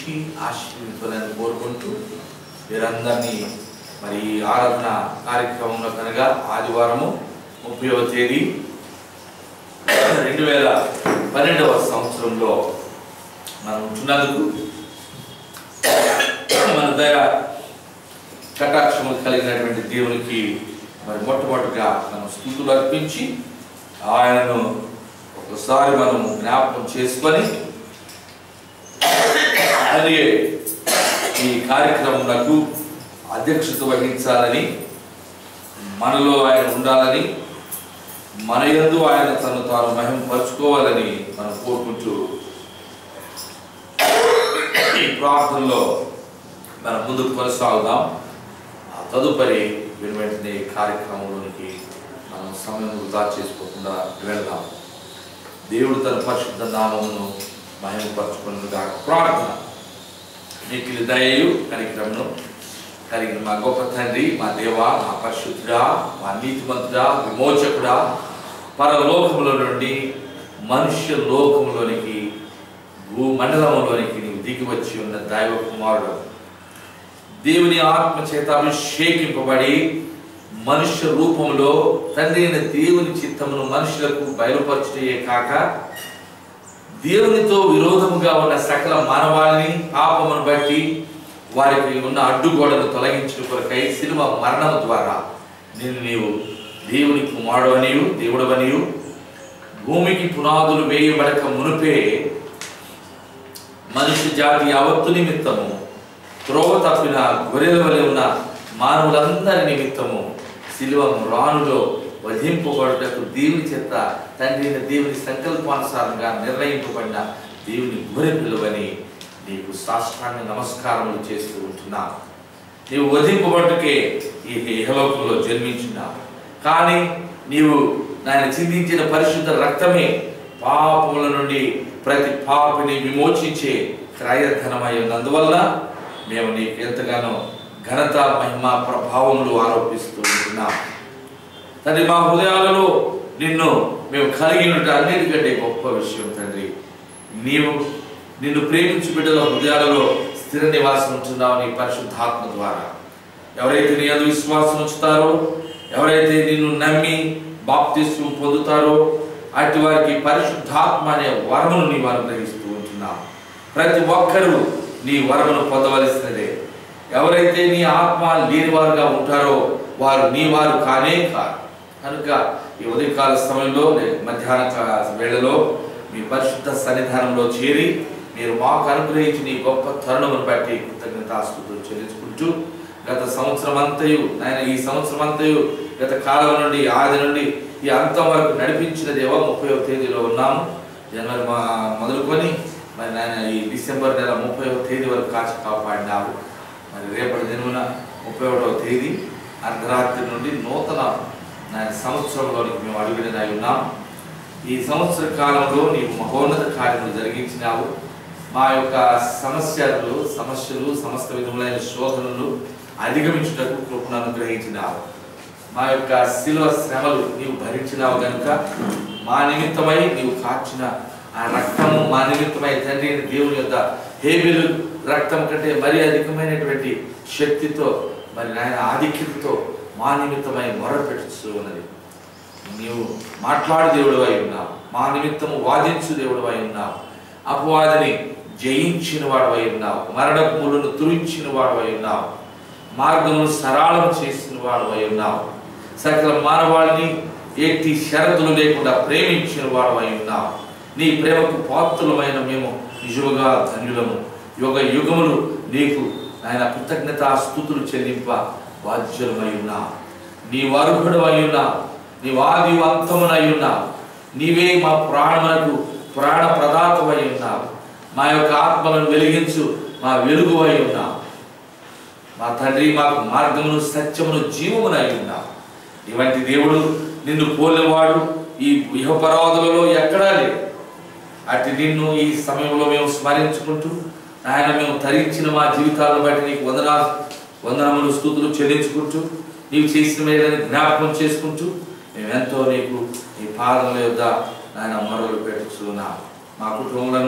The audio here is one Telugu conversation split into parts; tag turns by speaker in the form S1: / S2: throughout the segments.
S1: దీవించి ఆశీర్వదించాలని కోరుకుంటూ మీరందరినీ మరి ఈ ఆరాధన కార్యక్రమంలో కనుక ఆదివారము ముప్పైవ తేదీ రెండు వేల పన్నెండవ సంవత్సరంలో మనం ఉంటున్నందుకు మన దయ కటాక్షము కలిగినటువంటి దేవునికి మరి మొట్టమొదటిగా మనం స్థుతులు అర్పించి ఆయనను ఒకసారి మనం జ్ఞాపకం చేసుకొని అలాగే ఈ కార్యక్రమంలో అధ్యక్షత వహించాలని మనలో ఆయన ఉండాలని మన యందు ఆయన తను తాను మహిమపరుచుకోవాలని మనం కోరుకుంటూ ఈ ప్రార్థనలో మనం ముందుకు కొనసాగుదాం ఆ తదుపరి విని వెంటనే ఈ కార్యక్రమంలోనికి మనం సమయం వృధా చేసుకోకుండా వెళ్దాం దేవుడు తన పరిశుద్ధ నామమును మహిమపరచుకున్నగా ప్రార్థన మీకు దయయు కనికరమును కలిగిన మా గొప్ప తండ్రి మా దేవ మా పరిశుద్ధుడా మా నీతిమంతుడా విమోచకుడా పరలోకములో నుండి మనుష్య లోకములోనికి భూమండలంలోనికి నీవు దిగి వచ్చి ఉన్న దైవ కుమారుడు దేవుని ఆత్మ చేత అభిషేకింపబడి మనుష్య రూపంలో తండ్రి అయిన దేవుని చిత్తమును మనుషులకు బయలుపరచుటయే కాక దేవునితో విరోధముగా ఉన్న సకల మానవాళిని పాపమును బట్టి వారికి ఉన్న అడ్డుగోడను తొలగించిన కొరకై శిలువ మరణము ద్వారా నిన్ను నీవు దేవుని కుమారుడవనియు దేవుడవనియు భూమికి పునాదులు వేయబడక మునుపే మనుష్య జాతి యావత్తు నిమిత్తము త్రోవ తప్పిన గొర్రెల వలె ఉన్న మానవులందరి నిమిత్తము శిలువ రానులో వధింపబడుటకు దేవుని చేత తండ్రి అయిన దేవుని సంకల్పానుసారంగా నిర్ణయింపబడిన దేవుని గొర్రె పిలువని నీకు సాష్టాంగ నమస్కారములు చేస్తూ ఉంటున్నా నీవు వధింపబడుటకే ఈ ఇహలోకంలో జన్మించున్నావు కానీ నీవు నాయన చిందించిన పరిశుద్ధ రక్తమే పాపముల నుండి ప్రతి పాపిని విమోచించే క్రయధనమై ఉన్నందువల్ల మేము నీకు ఎంతగానో ఘనత మహిమ ప్రభావములు ఆరోపిస్తూ ఉంటున్నాం తండ్రి మా హృదయాలలో నిన్ను మేము కలిగి ఉండటం అన్నిటికంటే గొప్ప విషయం తండ్రి నీవు నిన్ను ప్రేమించి బిడ్డల హృదయాలలో స్థిర నివాసం ఉంటున్నావు నీ పరిశుద్ధాత్మ ద్వారా ఎవరైతే నీ అందు విశ్వాసం ఉంచుతారో ఎవరైతే నిన్ను నమ్మి బాప్తిస్వం పొందుతారో అటు వారికి పరిశుద్ధాత్మ అనే వరమును నీవు అనుగ్రహిస్తూ ఉంటున్నావు ప్రతి ఒక్కరూ నీ వరమును పొందవలసినదే ఎవరైతే నీ ఆత్మ లేనివారుగా ఉంటారో వారు నీ వారు కానే కారు కనుక ఈ ఉదయకాల సమయంలో లే- మధ్యాహ్న కా- వేళలో మీ పరిశుద్ధ సన్నిధానంలో చేరి మీరు మాకు అనుగ్రహించి నీ గొప్ప తరుణమును బట్టి కృతజ్ఞతాస్తుతులు చెల్లించుకుంటూ గత సంవత్సరం అంతయు నాయన ఈ సంవత్సరం అంతయు గత కాలం నుండి ఆది నుండి ఈ అంతం వరకు నడిపించిన దేవ ముప్పై తేదీలో ఉన్నాము జనవరి మా మొదలుకొని మరి నాయన ఈ డిసెంబర్ నెల ముప్పై తేదీ వరకు కాచి కాపాడినావు మరి రేపటి దినమున ముప్పై ఒకటవ తేదీ అర్ధరాత్రి నుండి నూతన నాయన సంవత్సరంలోనికి మేము అడుగుడినై ఉన్నాం ఈ సంవత్సర కాలంలో నీవు మహోన్నత కార్యములు జరిగించినావు మా యొక్క సమస్యలు సమస్యలు సమస్త విధములైన శోధనలు అధిగమించుటకు కృపను అనుగ్రహించినావు మా యొక్క శిలువ శ్రమలు నీవు భరించినావు గనుక మా నిమిత్తమై నీవు కాచిన ఆ రక్తము మా నిమిత్తమై తండ్రి అయిన దేవుని యొక్క హేబిలు రక్తం కంటే మరీ అధికమైనటువంటి శక్తితో మరి నాయన ఆధిక్యతతో మా నిమిత్తమై మొరపెట్టుతూ ఉన్నది నీవు మాట్లాడు దేవుడు అయి ఉన్నావు మా నిమిత్తము వాదించు దేవుడు అయి ఉన్నావు అపవాదిని జయించిన వాడు అయి ఉన్నావు మరణములను తురించిన వాడు అయి ఉన్నావు మార్గమును సరళం చేసిన వాడు అయి ఉన్నావు సకల మానవాళిని ఎట్టి షరతులు లేకుండా ప్రేమించిన వాడు అయి ఉన్నావు నీ ప్రేమకు పాత్రులమైన మేము నిజముగా ధన్యులము యుగ యుగములు నీకు ఆయన కృతజ్ఞత స్థుతులు చెల్లింప బాధ్యులమై ఉన్నావు నీ వరుహుడు అయి ఉన్నావు నీ వాది అంతమునై ఉన్నావు నీవే మా ప్రాణమునకు ప్రాణ ప్రదాతమై ఉన్నావు మా యొక్క ఆత్మలను వెలిగించు మా వెలుగు అయి ఉన్నావు మా తండ్రి మాకు మార్గమును సత్యమును జీవమునై ఉన్నావు ఇవంటి దేవుడు నిన్ను పోలేవాడు ఈ ఇహపరాధులలో ఎక్కడా లేడు అటు నిన్ను ఈ సమయంలో మేము స్మరించుకుంటూ ఆయన మేము తరించిన మా జీవితాలను బట్టి నీకు వందనా వందనములు స్థుతులు చెల్లించుకుంటూ నీవు చేసిన మేలని జ్ఞాపకం చేసుకుంటూ మేము ఎంతో నీకు నీ పాదముల యొద్ద ఆయన మొరలు పెట్టుచున్నాం మా కుటుంబాలను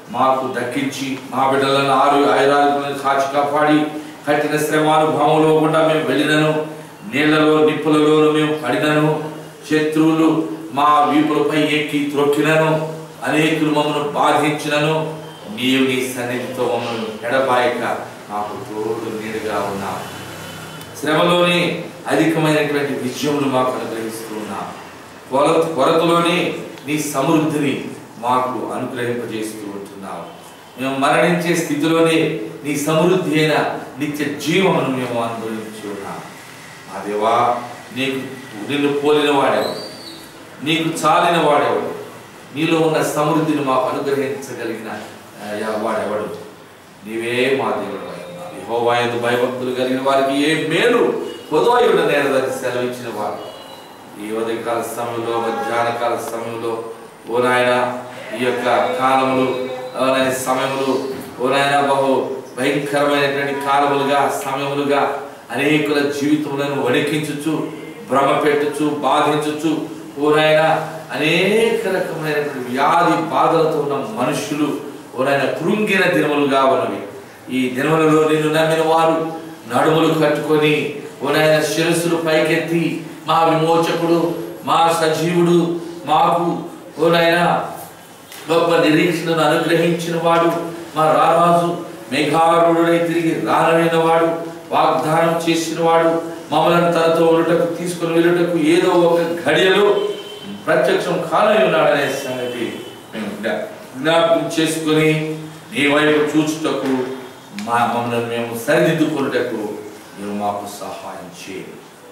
S1: మాకు దక్కించి మా బిడ్డలను ఆరు ఐరాలను కాచి కాపాడి కఠిన శ్రమానుభవంలో కూడా మేము వెళ్ళినను నీళ్లలో నిప్పులలో మేము పడినను శత్రువులు మా వీపులపై ఎక్కి త్రొక్కినను అనేకులు మమ్మల్ని బాధించినను నీవు నీ సన్నిధితో మమ్మల్ని ఎడబాయక మాకు తోడు నీడుగా ఉన్నావు శ్రమలోని అధికమైనటువంటి విజయములు మాకు అనుగ్రహిస్తూ ఉన్నావు కొర కొరతలోని నీ సమృద్ధిని మాకు అనుగ్రహింపజేస్తూ ఉంటున్నావు మేము మరణించే స్థితిలోనే నీ సమృద్ధి అయిన నిత్య జీవమును మేము అనుభవించి ఉన్నాం మా దేవా నీకు నిన్ను పోలిన వాడేవాడు నీకు చాలిన వాడేవాడు నీలో ఉన్న సమృద్ధిని మాకు అనుగ్రహించగలిగిన ఆ, వాడెవడు నీవే మా దేవుడు యహోవాయందు భయభక్తులు కలిగిన వారికి ఏ మేలు పొదవయుడ నేరదని సెలవిచ్చిన వారు ఈ ఉదయకాల సమయంలో మధ్యాహ్న కాల సమయంలో ఓ నాయన ఈ యొక్క కాలములు ఓ నాయన సమయములు ఓ నాయన బహు భయంకరమైనటువంటి కాలములుగా సమయములుగా అనేకుల జీవితములను వణికించుచు భ్రమ పెట్టుచు బాధించుచు ఓ నాయన అనేక రకమైనటువంటి వ్యాధి బాధలతో ఉన్న మనుషులు ఓ నాయన కృంగిన దినములుగా ఉన్నవి ఈ దినములలో నిన్ను నమ్మిన వారు నడుములు కట్టుకొని ఓ నాయన శిరస్సులు పైకెత్తి మా విమోచకుడు మా సజీవుడు మాకు ఓ నాయన గొప్ప నిరీక్షణను అనుగ్రహించిన వాడు మా రారాజు మేఘారుడై తిరిగి రానైన వాడు వాగ్దానం చేసిన వాడు మమ్మల్ని తనతో ఉన్నటకు తీసుకుని వెళ్ళుటకు ఏదో ఒక ఘడియలో ప్రత్యక్షం కానై ఉన్నాడనే సంగతి మేము జ్ఞా- జ్ఞాపకం చేసుకొని నీ వైపు చూచుటకు మా మమ్మల్ని మేము సరిదిద్దుకున్నటకు మీరు మాకు సహాయం చేయండి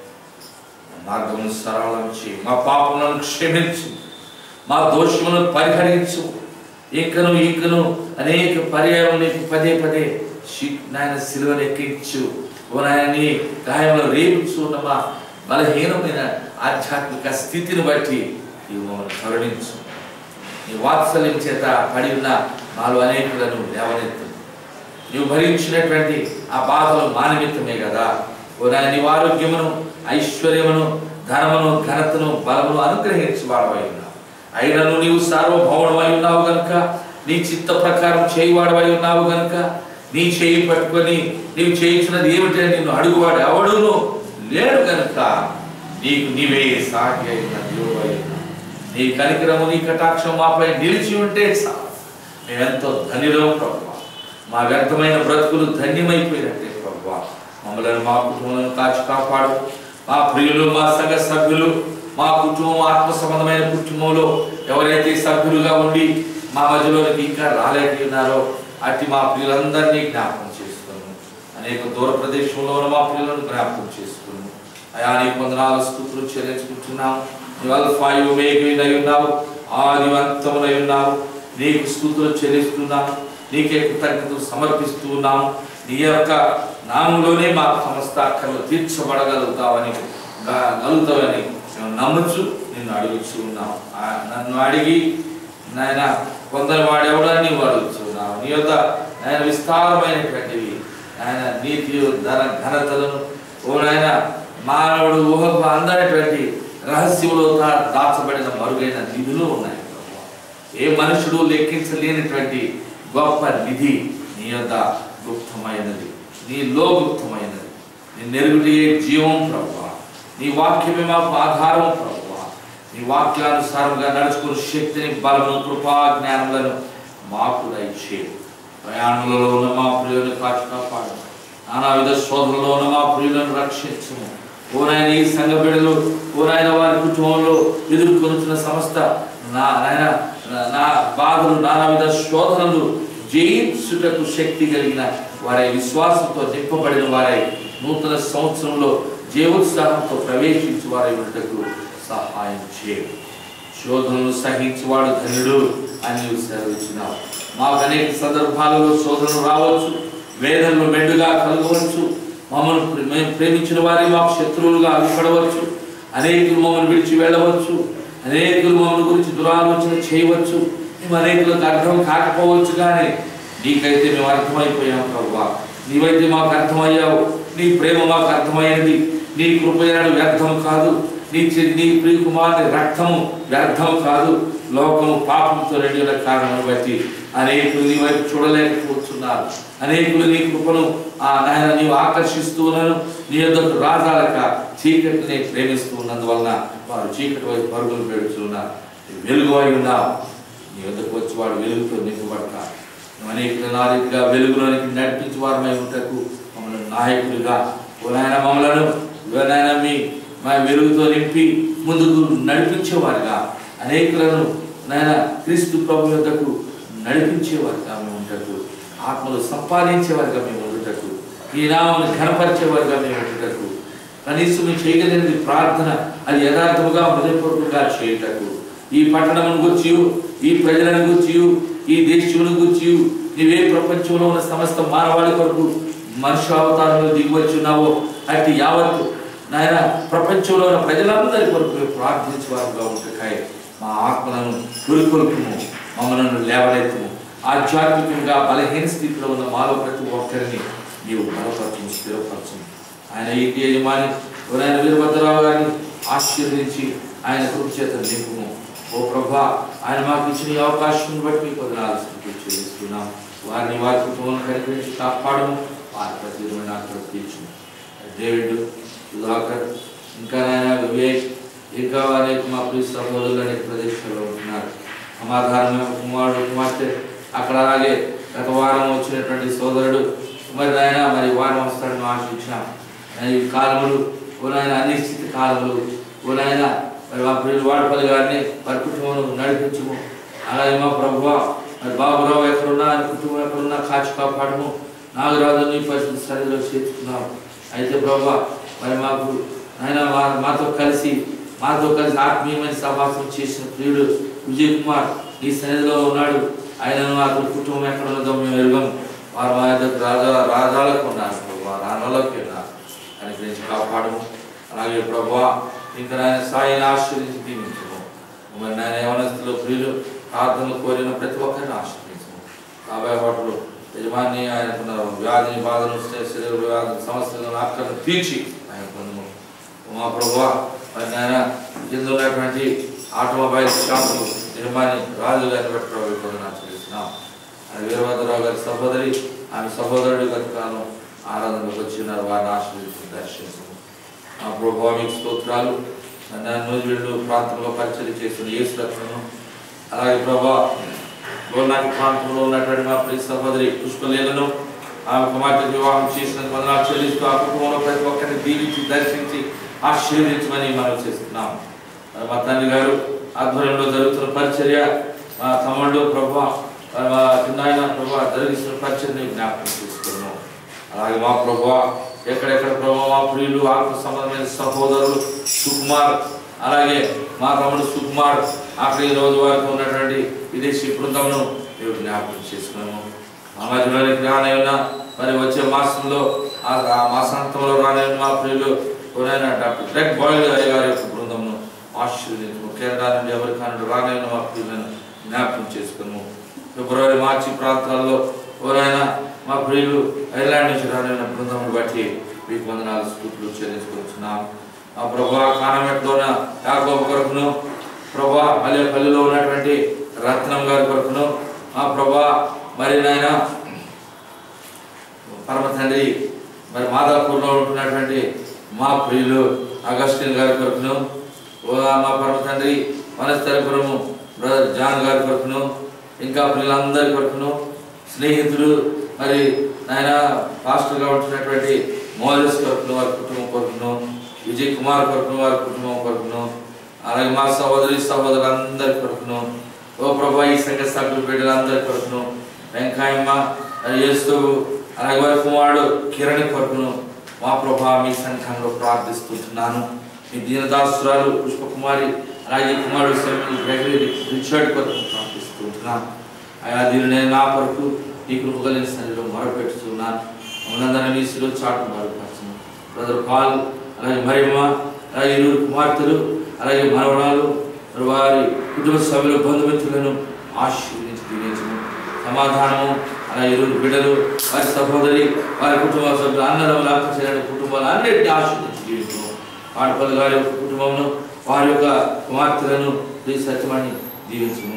S1: మా మార్గమును సరళం చేయి మా పాపములను క్షమించు మా దోషములను పరిహరించు ఇంకను ఇంకను అనేక పర్యాయం నీకు పదే పదే శి- నాయన సిలువను ఎక్కించు ఓ నాయన నీ గాయంలో రేపించు ఉన్న మా బలహీనమైన ఆధ్యాత్మిక స్థితిని బట్టి నీవు మమ్మల్ని కరుణించు నీ వాత్సల్యం చేత పడి ఉన్న మాలో అనేకులను లేవనెత్తు నీవు భరించినటువంటి ఆ బాధలు మానవిత్తమే కదా ఓ నాయన నీవు ఆరోగ్యమును ఐశ్వర్యమును ధనమును ఘనతను బలమును అనుగ్రహించి వాడవై ఉన్నావు అయినను నీవు సార్వభౌమమై ఉన్నావు గనుక నీ చిత్త ప్రకారం చేయివాడవై ఉన్నావు గనుక నీ చేయి పట్టుకొని నీవు చేయించినది ఏమిటని నిన్ను అడుగువాడు ఎవడును లేడు గనుక నీకు నీవే సాటి అయిన దేవుడు అయి ఉన్నావు. నీ కనికరము నీ కటాక్షం మాపై నిలిచి ఉంటే చాలు మేమెంతో ధన్యులం ప్రభు మా వ్యర్థమైన బ్రతుకులు ధన్యమైపోయినట్టే ప్రభు మమ్మల్ని మా కుటుంబాలను కాచి కాపాడు మా ప్రియులు మా సంఘ సభ్యులు మా కుటుంబం ఆత్మ సంబంధమైన కుటుంబంలో ఎవరైతే సభ్యులుగా ఉండి మా మధ్యలోకి ఇంకా రాలేకున్నారో అట్టి మా ప్రియులందరినీ జ్ఞాపకం చేసుకున్నాను అనేక దూర ప్రదేశంలో ఉన్న మా ప్రియులను జ్ఞాపకం చేసుకున్నాను అయా నీ వందనాలు స్థుతులు చెల్లించుకుంటున్నాము నీ అల్ఫాయు మేఘునై ఉన్నావు ఆదివంతమునై ఉన్నావు నీకు స్థుతులు చెల్లిస్తున్నాము నీకే కృతజ్ఞతలు సమర్పిస్తూ ఉన్నాము నీ యొక్క నామంలోనే మా సమస్త అక్కర్లు తీర్చబడగలుగుతావని గా- గలుగుతావని మేము నమ్మచ్చు నిన్ను అడుగుచూ ఉన్నాం ఆ నన్ను అడిగి నాయన కొందరు వాడెవడని నీవు అడుగుచూ ఉన్నావు నీ యొక్క ఆయన విస్తారమైనటువంటివి ఆయన నీతి ధన ఘనతలను ఓ నాయన మానవుడు ఊహకు అందనటువంటి రహస్యంలో దా- దాచబడిన మరుగైన నిధులు ఉన్నాయి ప్రభువా. ఏ మనుషుడు లెక్కించలేనటువంటి గొప్ప నిధి నీ యొక్క గుప్తమైనది నీలో గుప్తమైనది నీ నెరుగుటే జీవం ప్రభు నీ వాక్యమే మాకు ఆధారం ప్రభు నీ వాక్యానుసారంగా నడుచుకుని శక్తిని బలమును కృపా జ్ఞానములను మాకు దయచేయు ప్రయాణములలో ఉన్న మా ప్రియులను కాచి కాపాడు నానావిధ శోధనలో ఉన్న మా ప్రియులను రక్షించము ఓనాయన ఈ సంఘ బిడ్డలు ఓనాయన వారి కుటుంబంలో ఎదుర్కొనుచున్న సమస్త నా నాయన నా- నా బాధలు నానావిధ శోధనలు జయించుటకు శక్తి కలిగిన వారి విశ్వాసంతో నింపబడిన వారై నూతన సంవత్సరంలో జీవోత్సాహంతో ప్రవేశించి వారి ఉన్నటకు సహాయం చేయు శోధనలు సహించువాడు ధనుడు అని నీవు సెలవిచ్చినావు మాకు అనేక సందర్భాలలో శోధనలు రావచ్చు వేదనలు మెండుగా కలగవచ్చు మమ్మల్ని ప్రే- మేము ప్రేమించిన వారి మాకు శత్రువులుగా అగుపడవచ్చు అనేకులు మమ్మల్ని విడిచి వెళ్ళవచ్చు అనేకులు మమ్మల్ని గురించి దురాలోచన చేయవచ్చు మేము అనేకులకు అర్థం కాకపోవచ్చు కానీ నీకైతే మేము అర్థమైపోయాం ప్రభా నీవైతే మాకు అర్థమయ్యావు నీ ప్రేమ మాకు అర్థమైనది నీ కృపయనాడు వ్యర్థం కాదు నీ చి- నీ ప్రియ కుమారుని రక్తము వ్యర్థం కాదు లోకము పాపంతో నిండిన కారణం బట్టి అనేకులు నీ వైపు చూడలేకపోతున్నారు అనేకులు నీ కృపను ఆ నాయన నీవు ఆకర్షిస్తూ ఉన్నాను నీ యొద్దకు రాజాలక చీకటిని ప్రేమిస్తూ ఉన్నందువలన వారు చీకటి వైపు పరుగులు పెడుతున్నారు నీవు వెలుగు అయి ఉన్నావు నీ వద్దకు వచ్చి వాడు వెలుగుతో నింపబడతారు నువ్వు అనేకులు నా రీతిగా వెలుగులోనికి నడిపించి వారమై ఉంటకు మమ్మల్ని నాయకులుగా ఓ నాయన మమ్మలను ఇదిగో నాయన మీ మా వెలుగుతో నింపి ముందుకు నడిపించేవారుగా అనేకులను నాయన క్రీస్తు ప్రభు యొద్దకు నడిపించేవారుగా మేము ఉంటకు ఆత్మలు సంపాదించేవారుగా మేము ఉండుటకు ఈ నామను ఘనపరిచేవారుగా మేము ఉండుటకు కనీసం మేము చేయగలిగినది ప్రార్థన అది యథార్థముగా హృదయపూర్వకంగా చేయుటకు ఈ పట్టణమును గుర్చి ఈ ప్రజలను గుర్చి ఈ దేశమును గుర్చి నీవే ప్రపంచంలో ఉన్న సమస్త మానవాళి కొరకు మనుష్య అవతారంలో దిగివచ్చున్నావో అట్టి యావత్తు నాయన ప్రపంచంలో ఉన్న ప్రజలందరి కొరకు మేము ప్రార్థించేవారుగా ఉంటాయి మా ఆత్మలను పురుకొల్పుము మమ్మలను లేవనెత్తుము ఆధ్యాత్మికంగా బలహీన స్థితిలో ఉన్న మాలో ప్రతి ఒక్కరిని నీవు బలపరచము స్థిరపరచము ఆయన ఇంటి యజమాని ఆయన వీరభద్రరావు గారిని ఆశీర్వదించి ఆయన కృప చేత నింపుము ఓ ప్రభా ఆయన మాకు ఇచ్చిన ఈ అవకాశం బట్టి మీకు వదనాలు చెల్లిస్తున్నాం వారిని వారి కుటుంబం కనిపించి కాపాడము వారి ప్రతి నాకు తీర్చుము డేవిడ్ సుధాకర్ ఇంకా నాయన వివేక్ ఇంకా అనేక మా ప్రియ సహోదరులు అనేక ప్రదేశాల్లో ఉంటున్నారు సమాధానమైన కుమారుడు కుమార్తె అక్కడ అలాగే గత వారం వచ్చినటువంటి సోదరుడు మరి నాయన మరి వారం వస్తాడని ఆశించాం ఈ కాలములు ఓ నాయన అనిశ్చిత కాలములు ఓ నాయన మరి మా ప్రియులు వాడపల్లి గారిని వారి కుటుంబం నడిపించము అలాగే మా ప్రభు మరి బాబురావు ఎక్కడున్నా ఆయన కుటుంబం ఎక్కడున్నా కాచి కాపాడము నాగరాజు నీ పరిస్థితి సరిలో చేర్చుకున్నాం అయితే ప్రభు మరి మాకు ఆయన మా- మాతో కలిసి మాతో కలిసి ఆత్మీయమైన సహవాసం చేసిన ప్రియుడు విజయ్ కుమార్ నీ సన్నిధిలో ఉన్నాడు ఆయనను అతని కుటుంబం ఎక్కడ ఉన్నదో మేము ఎరుగం వారు మా యొక్క రాజా రాజాలకు ఉన్నారు ప్రభు రాణాలకు ఉన్నారు అని గురించి కాపాడము అలాగే ప్రభు ఇంకా నాయన సాయిని ఆశ్రయించి దీవించము మరి నాయన యవనస్తులు ప్రియులు ప్రార్థనలు కోరిన ప్రతి ఒక్కరిని ఆశ్రయించము కాబోయే హోటల్ యజమాని ఆయనకున్న వ్యాధిని బాధను శరీర వ్యాధి సమస్యలను ఆకరణ తీర్చి ఆయన పొందము మా ప్రభు మరి నాయన కింద ఉన్నటువంటి ఆటోమొబైల్ షాపు యజమాని రాజు గారిని బట్టి ప్రభు పొందనాలు చెల్లిస్తున్నాం అది వీరభద్రరావు గారి సహోదరి ఆమె సహోదరుడు గత కాలం ఆరాధనకు వచ్చినారు వారిని ఆశ్రయించి దర్శించము ఆ ప్రభావ మీకు స్తోత్రాలు నన్ను వీళ్ళు ప్రాంతంలో పరిచయం చేసిన యేసు రత్నను అలాగే ప్రభా గోల్నాటి ప్రాంతంలో ఉన్నటువంటి మా ప్రియ సహోదరి పుష్పలేలను ఆమె కుమార్తె వివాహం చేసిన వందనాలు చెల్లిస్తూ ఆ కుటుంబంలో ప్రతి ఒక్కరిని దీవించి దర్శించి ఆశీర్వదించమని మనం చేస్తున్నాం మరి మా తండ్రి గారు ఆధ్వర్యంలో జరుగుతున్న పరిచర్య మా తమ్ముళ్ళు ప్రభా మరి మా చిన్నాయన ప్రభా జరిగిస్తున్న పరిచర్ని జ్ఞాపకం చేసుకున్నాం అలాగే మా ప్రభా ఎక్కడెక్కడ ప్రభా మా ప్రియులు ఆత్మ సంబంధమైన సహోదరులు సుకుమార్ అలాగే మా తమ్ముడు సుకుమార్ అక్కడ ఈ రోజు వరకు ఉన్నటువంటి విదేశీ బృందమును మేము జ్ఞాపకం చేసుకున్నాము మా మధ్యలోనికి రానైనా మరి వచ్చే మాసంలో ఆ ఆ మాసాంతంలో రానైన మా ప్రియులు ఎవరైనా డాక్టర్ గ్రెగ్ బాయిల్ గారి గారి యొక్క బృందమును ఆశీర్వదించము కేరళ నుండి ఎవరి కానుడు రానైన మా ప్రియులను జ్ఞాపకం చేసుకున్నాము ఫిబ్రవరి మార్చి ప్రాంతాల్లో ఎవరైనా మా ప్రియులు ఐర్లాండ్ నుంచి రానైన బృందమును బట్టి మీకు వందనాలు స్థుతులు చెల్లించుకుంటున్నాం ఆ ప్రభా కానమెట్లోన యాకోబు కొరకును ప్రభా మల్లెపల్లిలో ఉన్నటువంటి రత్నం గారి కొరకును ఆ ప్రభా మరి నాయన పరమ తండ్రి మరి మాదాపూర్లో ఉంటున్నటువంటి మా ప్రియులు అగస్టిన్ గారి కొరకును ఓ మా పరమ తండ్రి వనస్థలిపురము బ్రదర్ జాన్ గారి కొరకును ఇంకా పిల్లలందరి కొరకును స్నేహితులు మరి నాయన పాస్టర్గా ఉంటున్నటువంటి మోదస్ కొరకును వారి కుటుంబం కొరకును విజయ్ కుమార్ కొరకును వారి కుటుంబం కొరకును అలాగే మా సహోదరి సహోదరులందరి కొరకును ఓ ప్రభా ఈ సంఘ సభ్యులు బిడ్డలందరి కొరకును వెంకాయమ్మ చేస్తూ అలాగే వారి కుమారుడు కిరణ్ కొరకును మా ప్రభా మీ సంఘంలో ప్రార్థిస్తుంటున్నాను మీ దీనదాసురాలు పుష్పకుమారి అలాగే కుమారుడు సెమిల్ గ్రెగరీ రిచర్డ్ కొరకు ప్రార్థిస్తుంటున్నాను ఆయా దీని నేను నా కొరకు నీ కృప కలిగిన సన్నిధిలో మొరపెట్టుతున్నాను మనందరం మీ శిలో చాటు మొరపరచును బ్రదర్ పాల్ అలాగే మరియమ్మ అలాగే ఇరువురు కుమార్తెలు అలాగే మనవరాలు మరి వారి కుటుంబ సభ్యులు బంధుమిత్రులను ఆశీర్వదించి దీవించము సమాధానము అలాగే ఇరువురు బిడ్డలు వారి సహోదరి వారి కుటుంబ సభ్యులు అన్నదమ్ములు అక్క చెల్లెల కుటుంబాలు అన్నింటినీ ఆశీర్వదించి దీవించము వాడపల్లి గారి యొక్క కుటుంబమును వారి యొక్క కుమార్తెలను ప్రియ సత్యమని దీవించము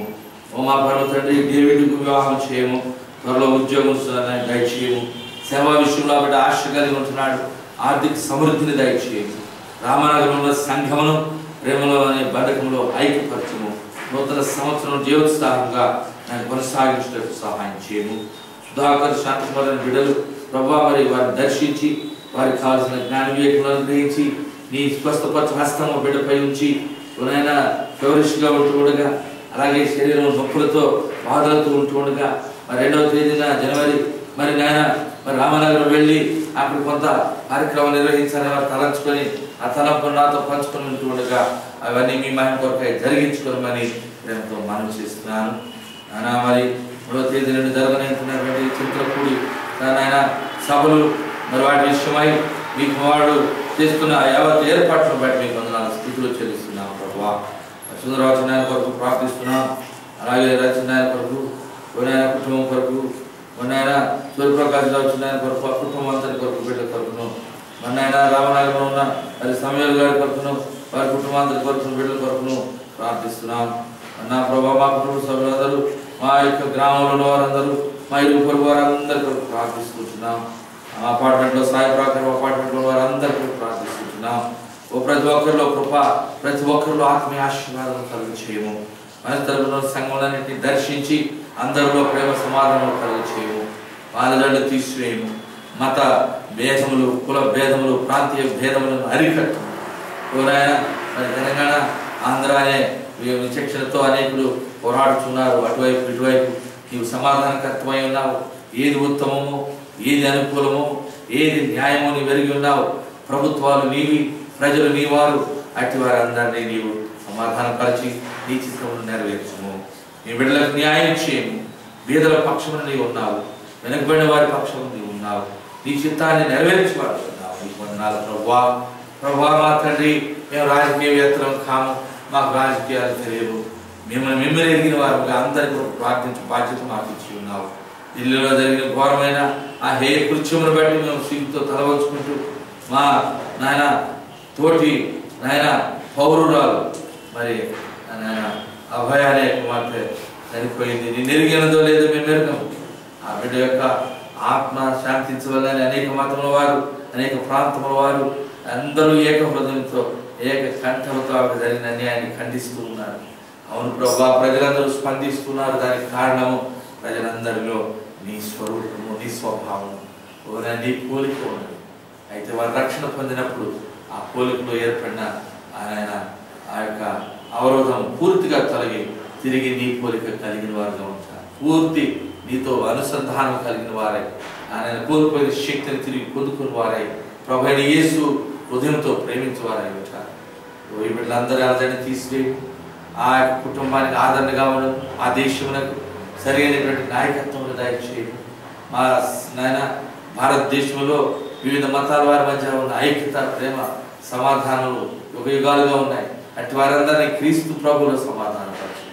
S1: ఓ మా పరమ తండ్రి డేవిడ్కు వివాహం చేయము త్వరలో ఉద్యోగం దయచేయము సేవా విషయంలో బిడ్డ ఆశ కలిగి ఉంటున్నాడు ఆర్థిక సమృద్ధిని దయచేయము రామనగరంలో సంఘమును ప్రేమలో అనే బంధకంలో ఐక్యపరచము నూతన సంవత్సరం జీవోత్సాహంగా నేను కొనసాగించడానికి సహాయం చేయము సుధాకర్ శాంతమరణ బిడ్డలు ప్రభా మరి వారిని దర్శించి వారికి కావాల్సిన జ్ఞాన వివేకులను అనుగ్రహించి నీ స్వస్థపరచ హస్తము బిడ్డపై ఉంచి ఎవరైనా ఫెవరిష్గా ఉంటూ ఉండగా అలాగే శరీరం నొప్పులతో బాధలతో ఉంటూ ఉండగా మరి రెండవ తేదీన జనవరి మరి నాయన మరి రామనగరం వెళ్ళి అక్కడ కొంత కార్యక్రమం నిర్వహించాలని వారు తలంచుకొని ఆ తలంపు నాతో పంచుకొని ఉంటూ ఉండగా అవన్నీ మీ మహిమ కొరకై జరిగించుకోమని ప్రేమతో మనవి చేస్తున్నాను నాయన మరి మూడవ తేదీ నుండి జరగనంటున్నటువంటి చింతలపూడి నాయన సభలు మరి వాటి విషయమై మీ కుమారుడు చేస్తున్న యావత్ ఏర్పాట్లను బట్టి మీకు వందనాలు స్థితిలో చెల్లిస్తున్నాం ప్రభా సుందరవచనాల కొరకు ప్రార్థిస్తున్నాం అలాగే రచనాల కొరకు కొనాయన కుటుంబం కొరకు కొనాయన సూర్యప్రకాశ్ రచనాల కొరకు ఆ కుటుంబం అంతటి కొరకు బిడ్డ కొరకును మొన్న రామనగరంలో ఉన్న మరి సమయాలు గారి కొరకును వారి కుటుంబాంతరి కొరకును బిడ్డల కొరకును ప్రార్థిస్తున్నాం అన్న ప్రభా మా కుటుంబ సభ్యులందరూ మా యొక్క గ్రామంలో ఉన్న వారందరూ మా ఇరుగు పొరుగు వారందరి కొరకు ప్రార్థిస్తున్నాం ఆ అపార్ట్మెంట్లో సాయి ప్రాకారం అపార్ట్మెంట్లో వారందరి కొరకు ప్రార్థిస్తున్నాం ఓ ప్రతి ఒక్కరిలో కృప ప్రతి ఒక్కరిలో ఆత్మీయ ఆశీర్వాదం కలుగు చేయము మన తరపున సంఘములన్నింటినీ దర్శించి అందరిలో ప్రేమ సమాధానం కలుగు చేయము బాధలను తీసివేయము మత భేదములు కుల భేదములు ప్రాంతీయ భేదములను అరికట్టము ఎవరైనా మరి తెలంగాణ ఆంధ్ర అనే విచక్షణతో అనేకులు పోరాడుతున్నారు అటువైపు ఇటువైపు నీవు సమాధానకర్తమై ఉన్నావు ఏది ఉత్తమమో ఏది అనుకూలమో ఏది న్యాయమో నీవు వెరిగి ఉన్నావు ప్రభుత్వాలు నీవి ప్రజలు నీ వారు అట్టి వారందరినీ నీవు సమాధానపరిచి నీ చిత్రమును నెరవేర్చము నీ బిడ్డలకు న్యాయం చేయము బీదల పక్షమున నీవు ఉన్నావు వెనకబడిన వారి పక్షమున నీవు ఉన్నావు నీ చిత్తాన్ని నెరవేర్చేవాడు ఉన్నావు నీకు వందనాలు ప్రభా ప్రభా మా తండ్రి మేము రాజకీయవేత్తలం కాము మాకు రాజకీయాలు తెలియవు మిమ్మల్ని మిమ్మల్ని ఎరిగిన వారుగా అందరికీ ఒక ప్రార్థించే బాధ్యత మాకు ఇచ్చి ఉన్నావు ఢిల్లీలో జరిగిన ఘోరమైన ఆ హే కృత్యమును బట్టి మేము సిగ్గుతో తలవంచుకుంటూ మా నాయన తోటి నాయన పౌరురాలు మరి నాయన అభయ అనే కుమార్తె చనిపోయింది నేను ఎరిగినదో లేదో మేము ఎరగము ఆ బిడ్డ యొక్క ఆత్మ శాంతించవలని అనేక మతముల వారు అనేక ప్రాంతముల వారు అందరూ ఏక హృదయంతో ఏక కంఠంతో ఆవిడ జరిగిన అన్యాయాన్ని ఖండిస్తూ ఉన్నారు అవును ప్రభా ప్రజలందరూ స్పందిస్తున్నారు దానికి కారణము ప్రజలందరిలో నీ స్వరూపము నీ స్వభావము ఓనా నీ పోలిక ఉన్నది అయితే వారు రక్షణ పొందినప్పుడు ఆ పోలికలో ఏర్పడిన ఆయన ఆ యొక్క అవరోధం పూర్తిగా తొలగి తిరిగి నీ పోలిక కలిగిన వారుగా ఉంటారు పూర్తి నీతో అనుసంధానం కలిగిన వారై ఆయన కోల్పోయిన శక్తిని తిరిగి పొందుకుని వారై ప్రభైన యేసు హృదయంతో ప్రేమించేవారై ఉంటారు ఓ ఈ బిడ్డలందరూ అలజడిని తీసివేయి ఆ యొక్క కుటుంబానికి ఆదరణగా ఉండడం ఆ దేశమునకు సరైనటువంటి నాయకత్వం దయచేయడం మా నాయన భారతదేశంలో వివిధ మతాల వారి మధ్య ఉన్న ఐక్యత ప్రేమ సమాధానాలు యుగ యుగాలుగా ఉన్నాయి అటు వారందరినీ క్రీస్తు ప్రభువుల సమాధానం పరచండి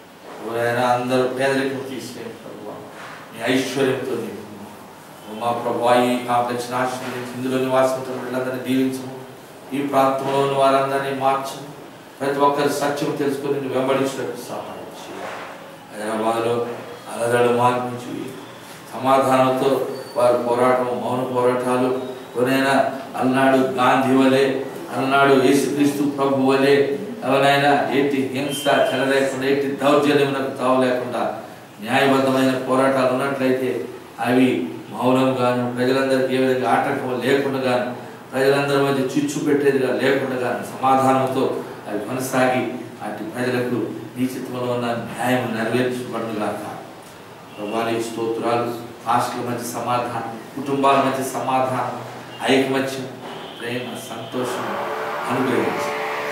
S1: ఎవరైనా అందరూ పేదరికం తీసేయండి ప్రభు మీ ఐశ్వర్యంతో నింపుము. ఓ మా ప్రభు ఈ కాంప్లెక్స్ నాశనం ఇందులో నివాసం వీళ్ళందరినీ దీవించము ఈ ప్రాంతంలో ఉన్న వారందరినీ మార్చము ప్రతి ఒక్కరి సత్యం తెలుసుకొని నువ్వు వెంబడించడానికి సహాయం చేయాలి హైదరాబాద్లో అలదడు మార్పించి సమాధానంతో వారి పోరాటం మౌన పోరాటాలు కొనైనా అలనాడు గాంధీ వలె అలనాడు యేసుక్రీస్తు ప్రభు వలె ఎవరైనా ఏంటి హింస చెలలేకుండా ఏంటి దౌర్జన్యమునకు తావు లేకుండా న్యాయబద్ధమైన పోరాటాలు ఉన్నట్లయితే అవి మౌనంగాను ప్రజలందరికీ ఏ విధంగా ఆటంకం లేకుండా గాను ప్రజలందరి మధ్య చిచ్చు పెట్టేదిగా లేకుండా గాను సమాధానంతో అవి కొనసాగి అటు ప్రజలకు నీ చిత్తంలో ఉన్న న్యాయం నెరవేర్చబడుగాక ప్రభాని స్తోత్రాలు ఆశల మధ్య సమాధానం కుటుంబాల మధ్య సమాధానం ఐకమత్యం ప్రేమ సంతోషం అనుగ్రహించి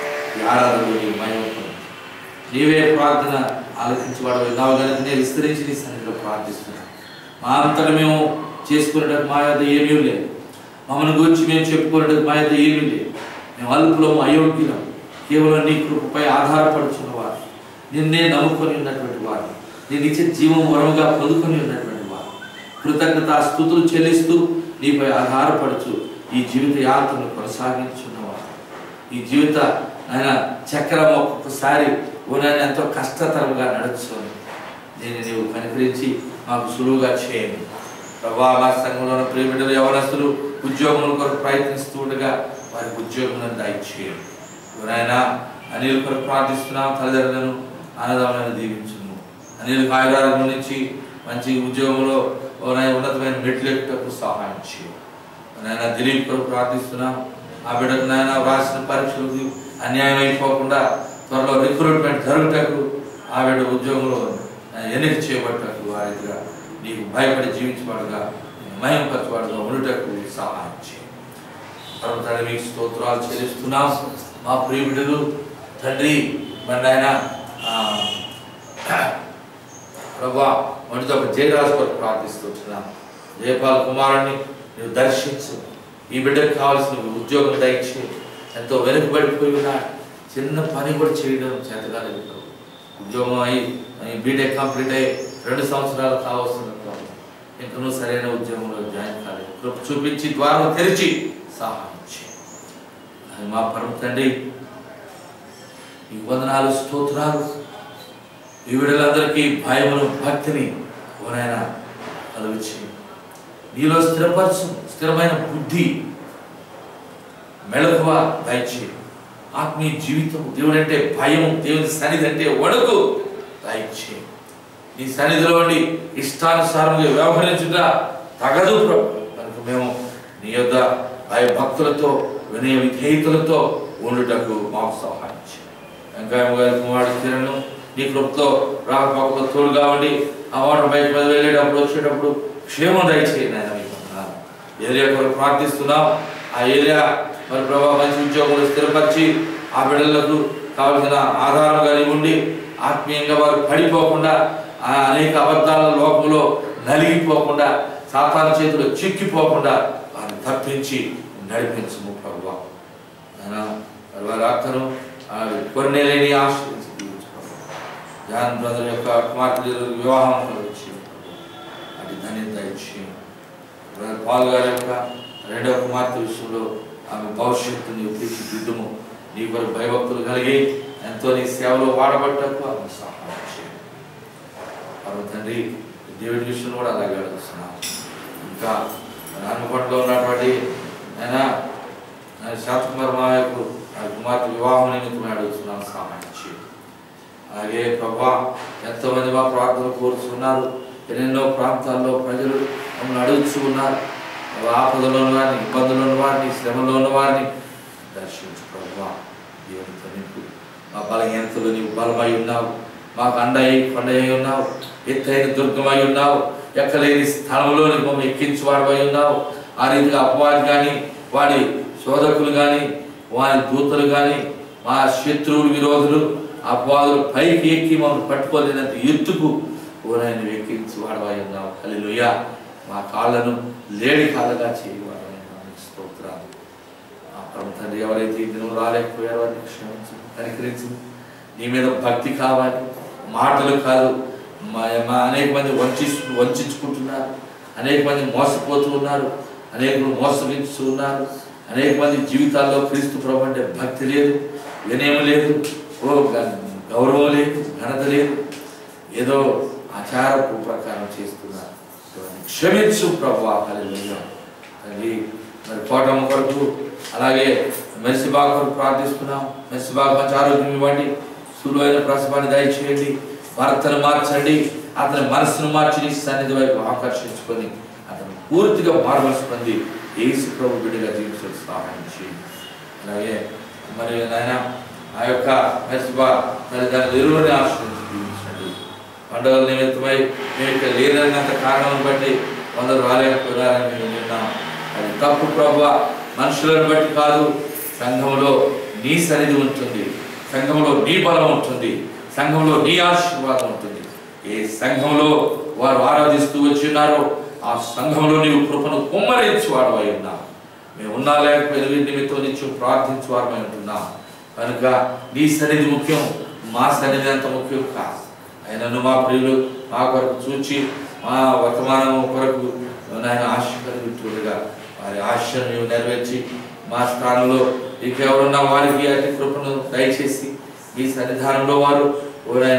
S1: ఈ ఆరాధనలో నీ మహిమ పొందు. నీవే ప్రార్థన ఆలోచించబడవు విన్నావు కనుక నేను విస్తరించి నీ సన్నిధిలో ప్రార్థిస్తున్నాను మా అంతటా మేము చేసుకునేటప్పుడు మా యొద్ద ఏమీ లేదు మమ్మల్ని గురించి మేము చెప్పుకునేటప్పుడు మా యొద్ద ఏమీ లేదు మేము అల్పులము అయోగ్యులం కేవలం నీ కృపపై ఆధారపడుచున్న వారు నిన్నే నమ్ముకొని ఉన్నటువంటి వారు నేను ఇచ్చే జీవం వరముగా పొందుకొని ఉన్నటువంటి వారు కృతజ్ఞత స్థుతులు చెల్లిస్తూ నీపై ఆధారపడుచు ఈ జీవిత యాత్రను కొనసాగించున్నవారు ఈ జీవిత ఆయన చక్రం ఒక్కొక్కసారి ఓనైనా ఎంతో కష్టతరంగా నడుచుకొని నేను నీవు కనికరించి మాకు సులువుగా చేయండి ప్రభా మా సంఘంలో ఉన్న ప్రేమిటలు యవనస్తులు ఉద్యోగముల కొరకు ప్రయత్నిస్తూ ఉండగా వారికి ఉద్యోగం దయచేయండి ఎవరైనా అనిల్ కొరకు ప్రార్థిస్తున్నాం తల్లిదండ్రులను ఆనందమైన దీవించును అనిల్ కాయగారం నుంచి మంచి ఉద్యోగంలో ఎవరైనా ఉన్నతమైన మెట్లు ఎక్కుటకు సహాయం చేయండి నాయన దిలీప్ కొరకు ప్రార్థిస్తున్నాం ఆ బిడ్డకు నాయన వ్రాసిన పరీక్షలకు అన్యాయం అయిపోకుండా త్వరలో రిక్రూట్మెంట్ జరుగుటకు ఆ బిడ్డ ఉద్యోగంలో ఎన్నిక చేయబట్టకు వారిగా నీకు భయపడి జీవించబడగా మయంపరచబడగా ఉండుటకు సహాయం చేయండి పర్వతాన్ని మీకు స్తోత్రాలు చెల్లిస్తున్నాం మా ప్రియుడు తండ్రి మరి ఆయన ప్రభా మొదటితో ఒక జయరాజు కొరకు ప్రార్థిస్తున్నాం జయపాల్ కుమారుని నువ్వు దర్శించు ఈ బిడ్డకు కావాల్సిన ఉద్యోగం దయచి ఎంతో వెనుకబడిపోయి ఉన్నాడు చిన్న పని కూడా చేయడం చేతగాలేదు ప్రభు. ఉద్యోగం అయి బీటెక్ కంప్లీట్ అయ్యి రెండు సంవత్సరాలు కావాల్సిన ప్రభు. ఇంకా నువ్వు సరైన ఉద్యోగంలో జాయిన్ కాలేదు కృప చూపించి ద్వారం తెరిచి సహాయం చేయి అది మా పరమ తండ్రి ఈ వందనాలు స్తోత్రాలు ఈ విడుదలందరికీ భయమును భక్తిని ఎవరైనా కలుగుచి నీలో స్థిరపరచు స్థిరమైన బుద్ధి మెళకువ దయచే ఆత్మీయ జీవితం దేవుడంటే భయం దేవుని సన్నిధి అంటే వణుకు దయచే నీ సన్నిధిలో ఉండి ఇష్టానుసారంగా వ్యవహరించుట తగదు ప్రభు కనుక మేము నీ యొద్ద భయ భక్తులతో వినయ విధేయతలతో ఉండుటకు మాకు సహాయం చేయి వెంకయ్య గారి కుమారుడు కిరణ్ నీ కృపతో రాకపోకలో తోడుగా ఉండి ఆ వాటర్ బయట మీద వెళ్ళేటప్పుడు వచ్చేటప్పుడు క్షేమం దయచేయండి ఆయన మీకు వందనాలు. ఏరియా కొరకు ప్రార్థిస్తున్నాం ఆ ఏరియా మరి ప్రభావ మంచి ఉద్యోగంలో స్థిరపరిచి ఆ బిడ్డలకు కావలసిన ఆధారం కలిగి ఉండి ఆత్మీయంగా వారు పడిపోకుండా ఆ అనేక అబద్ధాల లోకంలో నలిగిపోకుండా సాతాన చేతిలో చిక్కిపోకుండా వారిని తప్పించి నడిపించము ప్రభావ ఆయన మరి వారి అక్కను కొన్నేలేని ఆశ్రయించి దీవించు జాన్ బ్రదర్ యొక్క కుమార్తె వివాహం కలిగించి అది ధన్యత ఇచ్చి బ్రదర్ పాల్ గారి యొక్క రెండవ కుమార్తె విషయంలో ఆమె భవిష్యత్తుని తీర్చిదిద్దుము నీ కొరకు భయభక్తులు కలిగి ఎంతో నీ సేవలో వాడబట్టకు ఆమె సహాయం చేయండి పరమ తండ్రి దేవుడి విషయంలో కూడా అలాగే అడుగుతున్నాం ఇంకా హనుమకొండలో ఉన్నటువంటి ఆయన ఆయన శాంతకుమార్ మాయకు ఆ కుమార్తె వివాహం నిమిత్తమై అడుగుతున్నాం సహాయం చేయండి అలాగే ప్రభా ఎంతోమంది మా ప్రార్థనలు కోరుతున్నారు ఎన్నెన్నో ప్రాంతాల్లో ప్రజలు మమ్మల్ని అడుగుతూ ఉన్నారు ఆపదలో ఉన్న వారిని ఇబ్బందులు ఉన్న వారిని శ్రమలో ఉన్న వారిని దర్శించు ప్రభా దేవునితో నింపు మా బలహీనతలు నీవు బలమై ఉన్నావు మాకు అండయి కొండై ఉన్నావు ఎత్తైన దుర్గమై ఉన్నావు ఎక్కలేని స్థలంలో నీవు మమ్మల్ని ఎక్కించువాడమై ఉన్నావు ఆ రీతిగా అపవాది కానీ వాడి శోధకులు కానీ వారి దూతలు కానీ మా శత్రువులు విరోధులు అపవాదులు పైకి ఎక్కి మమ్మల్ని పట్టుకోలేనంత ఎత్తుకు ఓనాయన ఎక్కించి వాడవై ఉన్నావు హల్లెలూయ మా కాళ్ళను లేడి కాళ్ళగా చేయవాడవై స్తోత్రాలు ఆ పరమ తండ్రి ఎవరైతే ఈ దినం రాలేకపోయారో వారిని క్షమించు కనికరించు నీ మీద భక్తి కావాలి మాటలు కాదు మా మా అనేక మంది వంచి వంచుకుంటున్నారు అనేక మంది మోసపోతూ ఉన్నారు అనేకులు మోసగించుతూ ఉన్నారు అనేక మంది జీవితాల్లో క్రీస్తు ప్రభు అంటే భక్తి లేదు వినయం లేదు ఓ గ- గౌరవం లేదు ఘనత లేదు ఏదో ఆచారపు ప్రకారం చేస్తున్నారు ఇవన్నీ క్షమించు ప్రభు హల్లెలూయా తండ్రి మరి కోటమ్మ కొరకు అలాగే మెర్సిబాగ్ కొరకు ప్రార్థిస్తున్నాం మెర్సిబాగ్ మంచి ఆరోగ్యం ఇవ్వండి సులువైన ప్రసవాన్ని దయచేయండి భర్తను మార్చండి అతని మనసును మార్చి నీ సన్నిధి వైపు ఆకర్షించుకొని అతను పూర్తిగా మార్వలసి పొంది ఏసు ప్రభు బిడ్డగా జీవించడం సహాయం చేయండి అలాగే మరి నాయన ఆ యొక్క మెస్బా తల్లిదండ్రులు ఇరువురిని ఆశ్రయించి జీవించండి పండుగల నిమిత్తమై మేము ఇక్కడ లేదన్నంత కారణం బట్టి కొందరు రాలేకపోయారని మేము విన్నాం అది తప్పు ప్రభు మనుషులను బట్టి కాదు సంఘంలో నీ సన్నిధి ఉంటుంది సంఘంలో నీ బలం ఉంటుంది సంఘంలో నీ ఆశీర్వాదం ఉంటుంది ఏ సంఘంలో వారు ఆరాధిస్తూ వచ్చి ఉన్నారో ఆ సంఘంలో నీవు కృపను కుమ్మరించి వాడు అయి ఉన్నావు మేము ఉన్నా లేకపోయినా వీరి నిమిత్తం నిత్యం ప్రార్థించు వారమై ఉంటున్నాం కనుక నీ సన్నిధి ముఖ్యం మా సన్నిధి అంత ముఖ్యం కాదు అయినను మా ప్రియులు మా కొరకు చూచి మా వర్తమానం కొరకు నాయన ఆశ కలిగిట్టుగా వారి ఆశను నీవు నెరవేర్చి మా స్థానంలో ఇంకెవరున్నా వారికి అతి కృపను దయచేసి మీ సన్నిధానంలో వారు ఎవరైనా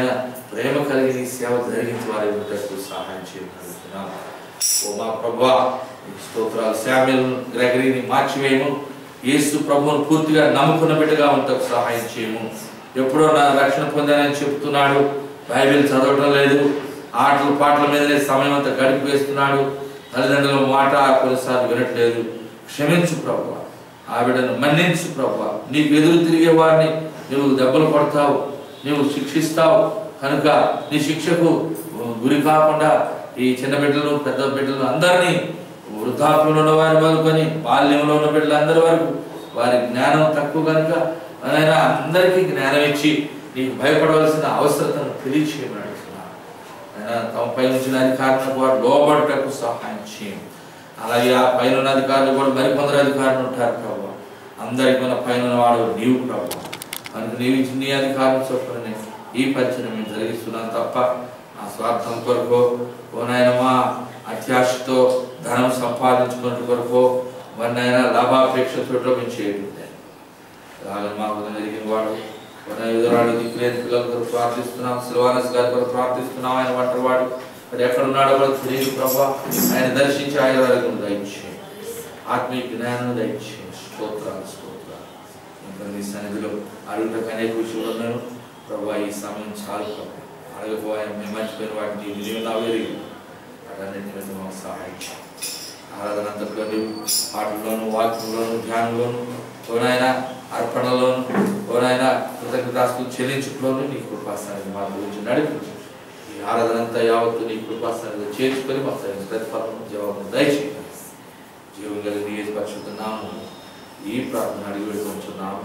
S1: ప్రేమ కలిగి నీ సేవ జరిగించి వారి ఉంటూ సహాయం చేయగలుగుతున్నాం ఓ మా ప్రభా నీకు స్తోత్రాలు శామ్యుల్ గ్రెగరీని మార్చివేయము యేసు ప్రభువును పూర్తిగా నమ్ముకున్న బిడ్డగా ఉంటకు సహాయం చేయము ఎప్పుడో నా రక్షణ పొందానని చెప్తున్నాడు బైబిల్ చదవటం లేదు ఆటలు పాటల మీదనే సమయం అంతా గడిపి వేస్తున్నాడు తల్లిదండ్రుల మాట కొన్నిసార్లు వినట్లేదు క్షమించు ప్రభు ఆ బిడ్డను మన్నించు ప్రభు నీకు ఎదురు తిరిగే వారిని నువ్వు దెబ్బలు కొడతావు నువ్వు శిక్షిస్తావు కనుక నీ శిక్షకు గురి కాకుండా ఈ చిన్న బిడ్డలు పెద్ద బిడ్డలు అందరినీ వృద్ధాప్యంలో ఉన్న వారి మొదలుకొని బాల్యంలో ఉన్న బిడ్డలు అందరి వరకు వారి జ్ఞానం తక్కువ కనుక ఆయన అందరికీ జ్ఞానం ఇచ్చి నీకు భయపడవలసిన అవసరతను తెలియచేయమని అడుగుతున్నాను ఆయన తమ పై ఉంచిన అధికారులను కూడా లోబడటకు సహాయం చేయండి అలాగే ఆ పైన ఉన్న అధికారులు కూడా మరికొందరు అధికారులు ఉంటారు ప్రభు అందరికి మన పైన వాడు నీవు ప్రభు మనకు నీవు ఇచ్చిన నీ అధికారం చొప్పున ఈ పరిచయం మేము జరిగిస్తున్నాను తప్ప నా స్వార్థం కొరకు ఓ నాయనమా అత్యాశతో ధనం సంపాదించుకున్న కొరకు మరి నాయన లాభాపేక్షతో మేము చేయడం అలాగే మాకు జరిగిన వాడు మన ఎదురాడు దిక్కులేని పిల్లల కొరకు ప్రార్థిస్తున్నాం శిల్వానస్ గారి కొరకు ప్రార్థిస్తున్నాం ఆయన వంటరి వాడు మరి ఎక్కడ ఉన్నాడో కూడా తెలియదు ప్రభా ఆయన దర్శించి ఆయన వరకు దయచేయండి ఆత్మీయ జ్ఞానం దయచేయండి స్తోత్రాలు స్తోత్రాలు ఇంకా నీ సన్నిధిలో అడుగుటకు అనేక విషయాలు ఉన్నాను ప్రభా ఈ సమయం చాలు ప్రభా అడగపోయా మేము మర్చిపోయిన వాటిని విలువ నావేరి వాటన్నిటి మీద మాకు సహాయం చేయండి. ఆరాధన అంతట్లోని పాటల్లోను వాక్యంలోను ధ్యానంలోను ఓనాయన అర్పణలోను ఓనాయన కృతజ్ఞతాస్తులు చెల్లించుకులోను నీ కృపాస్థానాన్ని మా గురించి నడిపించు ఈ ఆరాధన అంతా యావత్తు నీ కృపాస్థానంలో చేర్చుకొని మా తగిన ప్రతిఫలం జవాబు దయచేయండి జీవం కలిగి నీ పరిశుద్ధనాము ఈ ప్రార్థన అడిగి పెట్టుకుంటున్నాము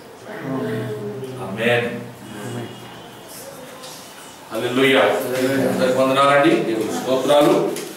S1: ఆమేన్ హల్లెలూయా అందరికి వందనాలండి దేవుని స్తోత్రాలు